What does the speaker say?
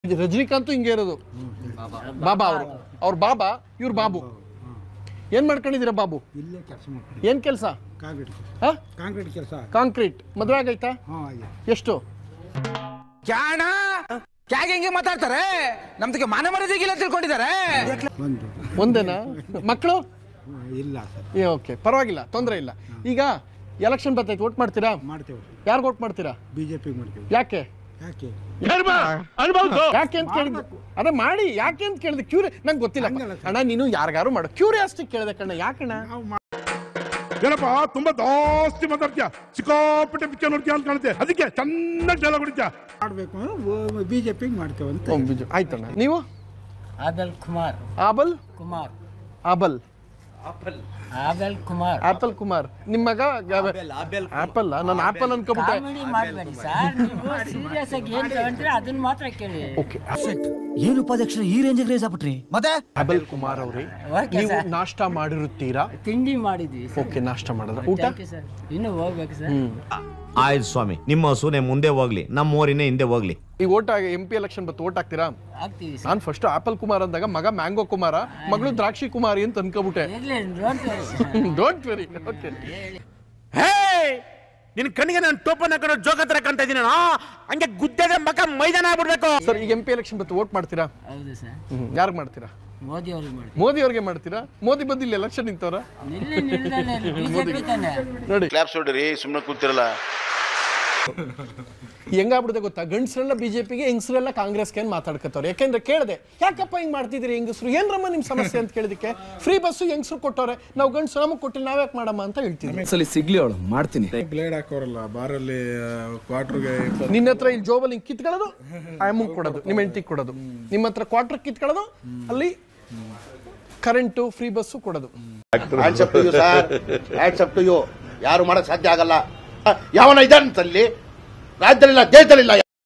ಇದು ರಜನಿಕಾಂತ್ ಹಿಂಗೆ ಇರೋದು ಬಾಬಾ ಅವರು ಅವ್ರ ಬಾಬಾ ಇವ್ರ ಬಾಬು ಏನ್ ಮಾಡ್ಕೊಂಡಿದ್ದೀರಾ ಬಾಬು ಇಲ್ಲೇ ಕೆಲಸ ಮಾಡ್ತೀನಿ ಏನ್ ಕೆಲಸ ಕಾಂಕ್ರೀಟ್ ಕೆಲಸ ಹಾ ಕಾಂಕ್ರೀಟ್ ಕೆಲಸ ಕಾಂಕ್ರೀಟ್ ಮದುವೆ ಆಗೈತಾ ಹಾಂ ಆಗಿದೆ ಎಷ್ಟು ಕ್ಯಾಣ ಕ್ಯಾಗೆ ಹಿಂಗೆ ಮಾತಾಡ್ತಾರೆ ನಮ್ದಕ್ಕೆ ಮಾನ ಮರ್ಯಾದೆಗಿಲ್ಲ ತಿಳ್ಕೊಂಡಿದ್ದಾರೆ ಒಂದು ಒಂದೇನಾ ಮಕ್ಕಳು ಹ್ಮ್, ಇಲ್ಲ ಸರ್ ಏ ಓಕೆ ಪರವಾಗಿಲ್ಲ ತೊಂದರೆ ಇಲ್ಲ ಈಗ ಎಲೆಕ್ಷನ್ ಬರ್ತೈತೆ ಓಟ್ ಮಾಡ್ತೀರಾ ಮಾಡ್ತೇವೆ ಯಾರಿಗೆ ಓಟ್ ಮಾಡ್ತೀರಾ ಬಿ ಜೆ ಪಿಗೆ ಮಾಡ್ತೇವೆ ಯಾಕೆ ಯಾಕೆ ಯಾಕೆ ಅಂತ ಕೇಳಿದ್ದು ಅದೇ ಮಾಡಿ ಯಾಕೆ ಅಂತ ಕೇಳಿದೆ ಕ್ಯೂರಿ ನಂಗೆ ಗೊತ್ತಿಲ್ಲ ಅಣ್ಣ ನೀನು ಯಾರಿಗಾರು ಮಾಡು ಕ್ಯೂರಿಯಾಸಿಟಿ ಕೇಳಿದೆ ಕಣ್ಣ ಯಾಕಣ್ಣ ಏನಪ್ಪ ತುಂಬಾ ಜಾಸ್ತಿ ಮಾತಾಡ್ತೀಯ ಸಿಕ್ಕಾಪಟ್ಟೆ ಪಿಕ್ಚರ್ ನೋಡ್ತೀಯ ಅಂತ ಕಾಣುತ್ತೆ ಅದಕ್ಕೆ ಚೆನ್ನಾಗಿ ಡೈಲಾಗ್ ಹೊಡಿತೀಯ ಮಾಡಬೇಕು ಅಂದ್ರೆ ಬಿ ಜೆ ಪಿಗೆ ಮಾಡ್ತೇವೆ ಅಂತ ಓ, ಬಿಜು ಆಯ್ತಣ್ಣ ನೀವು Abel Kumar Abel Kumar Abel Abel Kumar apple Kumar ನಿಮ್ಮ ಮಗ ಆಪಲ್ ನಾನು ಆಪಲ್ ಅನ್ಕೋಬಿಟ್ಟೆ ಕಾಮಿಡಿ ಮಾಡಬೇಡಿ ಸರ್ ನೀವು ಸೀರಿಯಸ್ ಆಗಿ ಏನ್ ತಗೊಂಡ್ರೆ ಅದನ್ನ ಮಾತ್ರ ಕೇಳಿ ಓಕೆ ಏನು ಉಪಾಧ್ಯಕ್ಷರು ಈ ರೇಂಜ್ ರೇಸ್ ಆಗ್ಬಿಟ್ರಿ ಮತ್ತೆ ಆಬಲ್ ಕುಮಾರ್ ಅವರೇ ಓಕೆ ನೀವು ಸರ್ ನಾಷ್ಟ ಮಾಡಿರುತ್ತೀರಾ ತಿಂಡಿ ಮಾಡಿದ್ವಿ ಸರ್ ಓಕೆ ನಾಷ್ಟ ಮಾಡೋದು ಊಟ ಥ್ಯಾಂಕ್ ಯು ಸರ್ ಇನ್ನು ಹೋಗ್ಬೇಕು ಸರ್ ಆಯ್ತು ಸ್ವಾಮಿ ನಿಮ್ಮ ಹಸುನೆ ಮುಂದೆ ಹೋಗ್ಲಿ ನಮ್ಮ ಊರಿನೇ ಹಿಂದೆ ಹೋಗ್ಲಿ ಈ ಓಟ್ ಎಂ ಪಿ ಎಲೆಕ್ಷನ್ ಬತ್ತು ಓಟ್ ಹಾಕ್ತೀರಾ ಆಗ್ತೀವಿ ಸರ್ ನಾನು ಫಸ್ಟ್ ಆಪಲ್ ಕುಮಾರ್ ಅಂದಾಗ ಮಗ ಮ್ಯಾಂಗೋ ಕುಮಾರ ಮಗಳು ದ್ರಾಕ್ಷಿ ಕುಮಾರಿ ಅಂತ ಅನ್ಕೋಬಿಟ್ಟೆ ಇರ್ಲಿ don't worry don't very okay ಹೇ ನಿನ್ ಕಣ್ಣಿಗೆ ನಾನು ಟೋಪನ್ ಹಾಕೊಂಡು ಜೋಗ ತರ ಕಾಣ್ತಾ ಇದೀನಿ ನಾನು ಹಂಗೆ ಗುದ್ದೆಗೆ ಮಕ ಮೈದಾನ ಆಗ್ಬಿಡ್ಬೇಕು ಸರ್ ಈಗ ಎಂ ಪಿ ಎಲೆಕ್ಷನ್ ಬತ್ತು ಓಟ್ ಮಾಡ್ತೀರಾ ಹೌದು ಸರ್ ಯಾರಿಗೆ ಮಾಡ್ತೀರಾ ಮೋದಿ ಅವ್ರಿಗೆ ಮಾಡಿ ಮೋದಿ ಅವ್ರಿಗೆ ಮಾಡ್ತೀರಾ ಮೋದಿ ಬಂದು ಇಲ್ಲಿ ಎಲೆಕ್ಷನ್ ನಿಂತವ್ರ ನಿಲ್ಲಿ ನಿಲ್ದಾನೆ ಬಿಜೆಪಿ ತಾನೆ ನೋಡಿ ಕ್ಲಾಪ್ಸ್ ಹೊಡಿರಿ ಸುಮ್ಮನೆ ಕೂತಿರಲ್ಲ ಹೆಂಗಾಗ್ಬಿಡುತ್ತೆ ಗೊತ್ತಾ ಗಂಡಸರೆಲ್ಲ ಬಿಜೆಪಿಗೆ ಹೆಂಗಸರೆಲ್ಲ ಕಾಂಗ್ರೆಸ್ಗೆ ಏನು ಮಾತಾಡ್ಕತ್ತವ್ರೆ ಯಾಕೆಂದ್ರೆ ಕೇಳಿದೆ ಯಾಕಪ್ಪ ಹಿಂಗ್ ಮಾಡ್ತಿದ್ದೀರಿ ಹೆಂಗಸರು ಏನ್ರಮ್ಮ ನಿಮ್ಮ ಸಮಸ್ಯೆ ಅಂತ ಕೇಳಿದಕ್ಕೆ ಫ್ರೀ ಬಸ್ಸು ಹೆಂಗಸರು ಕೊಟ್ಟವ್ರೆ ನಾವು ಗಂಡಸರು ನಮಗೆ ಕೊಟ್ಟಿಲ್ಲ ನಾವ್ಯಾಕೆ ಮಾಡಮ್ಮ ಅಂತ ಹೇಳ್ತೀವಿ ಸಲ ಸಿಗ್ಲಿ ಅವಳು ಮಾಡ್ತೀನಿ ಬ್ಲೇಡ್ ಹಾಕೋರಲ್ಲ ಬಾರಲ್ಲಿ ಕ್ವಾರ್ಟರ್ಗೆ ನಿನ್ನ ಹತ್ರ ಇಲ್ಲಿ ಜೋಬಲ್ಲಿ ಹಿಂಗೆ ಕಿತ್ಕೊಳ್ಳೋದು ಅಮ್ಮಂಗೆ ಕೊಡೋದು ನಿಮ್ಮ ಹೆಂಡತಿಗೆ ಕೊಡೋದು ನಿಮ್ಮ ಹತ್ರ ಕ್ವಾರ್ಟರ್ ಕಿತ್ಕೊಳ್ಳೋದು ಅಲ್ಲಿ ಕರೆಂಟು ಫ್ರೀ ಬಸ್ಸು ಕೊಡೋದು hands up to you sir hands up to you ಯಾರು ಮಾಡಕ್ ಸಾಧ್ಯ ಆಗಲ್ಲ ಯಾವನ ಇದ್ದಾನಂತಲ್ಲಿ ರಾಜ್ಯದಲ್ಲಿಲ್ಲ ದೇಶದಲ್ಲಿಲ್ಲ